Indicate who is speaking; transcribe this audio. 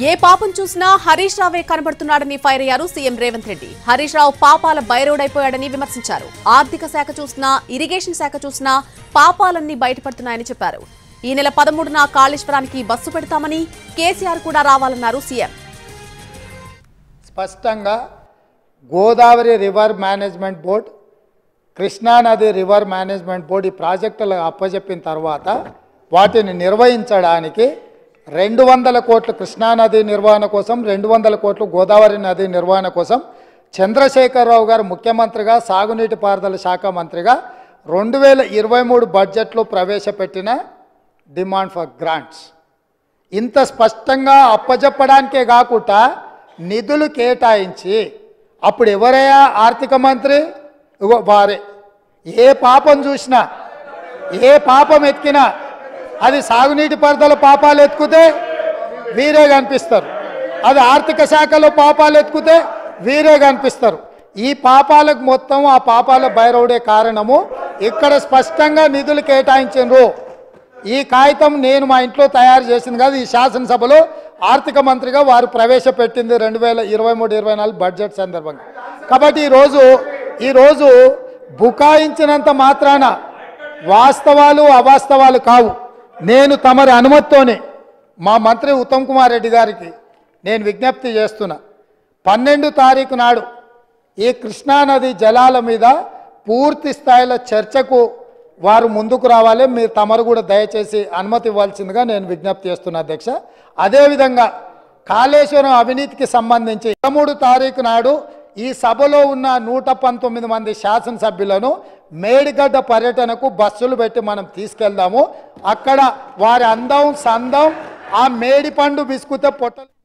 Speaker 1: ఏ పాపం చూసినా హరీష్ రావే కనబడుతున్నాడని ఫైర్ అయ్యారు సీఎం రేవంత్ రెడ్డి హరీష్ రావు పాపాల బైరోడైపోయాడని విమర్శించారు ఆర్థిక శాఖ చూసినా ఇరిగేషన్ శాఖ చూసినా పాపాలన్నీ బయటపడుతున్నాయని చెప్పారు ఈ నెల పదమూడున కాళేశ్వరానికి బస్సు పెడతామని కేసీఆర్ కూడా రావాలన్నారు సీఎం
Speaker 2: స్పష్టంగా గోదావరి రివర్ మేనేజ్మెంట్ బోర్డ్ కృష్ణానది రివర్ మేనేజ్మెంట్ బోర్డు ఈ ప్రాజెక్టులు అప్పజెప్పిన తర్వాత వాటిని నిర్వహించడానికి రెండు వందల కోట్లు కృష్ణానది నిర్వహణ కోసం రెండు వందల కోట్లు గోదావరి నది నిర్వహణ కోసం చంద్రశేఖరరావు గారు ముఖ్యమంత్రిగా సాగునీటి పారుదల శాఖ మంత్రిగా రెండు వేల ఇరవై మూడు బడ్జెట్లో ప్రవేశపెట్టిన డిమాండ్ ఫర్ గ్రాంట్స్ ఇంత స్పష్టంగా అప్పజెప్పడానికే కాకుండా నిధులు కేటాయించి అప్పుడు ఎవరయ్యా ఆర్థిక మంత్రి ఇగో వారే ఏ పాపం చూసినా ఏ పాపం ఎత్తికినా అది సాగునీటి పారుదల పాపాలు ఎత్తుకుతే వీరే కనిపిస్తారు అది ఆర్థిక శాఖలో పాపాలు ఎత్తుకుతే వీరే కనిపిస్తారు ఈ పాపాలకు మొత్తం ఆ పాపాల బైరవుడే కారణము ఇక్కడ స్పష్టంగా నిధులు కేటాయించారు ఈ కాగితం నేను మా ఇంట్లో తయారు చేసింది కాదు ఈ శాసనసభలో ఆర్థిక మంత్రిగా వారు ప్రవేశపెట్టింది రెండు వేల ఇరవై మూడు ఇరవై నాలుగు బడ్జెట్ సందర్భంగా కాబట్టి ఈరోజు ఈరోజు బుకాయించినంత మాత్రాన వాస్తవాలు అవాస్తవాలు కావు నేను తమరి అనుమతితోనే మా మంత్రి ఉత్తమ్ కుమార్ రెడ్డి గారికి నేను విజ్ఞప్తి చేస్తున్నా పన్నెండు తారీఖు నాడు ఈ కృష్ణానది జలాల మీద పూర్తి స్థాయిలో చర్చకు వారు ముందుకు రావాలి మీరు తమరు కూడా దయచేసి అనుమతి ఇవ్వాల్సిందిగా నేను విజ్ఞప్తి చేస్తున్నా అధ్యక్ష అదేవిధంగా కాళేశ్వరం అవినీతికి సంబంధించి పదమూడు తారీఖు నాడు ఈ సభలో ఉన్న నూట పంతొమ్మిది మంది శాసనసభ్యులను మేడిగడ్డ పర్యటనకు బస్సులు పెట్టి మనం తీసుకెళ్దాము అక్కడ వారి అందం సందం ఆ మేడి పండు బిస్కుతే పొట్టలు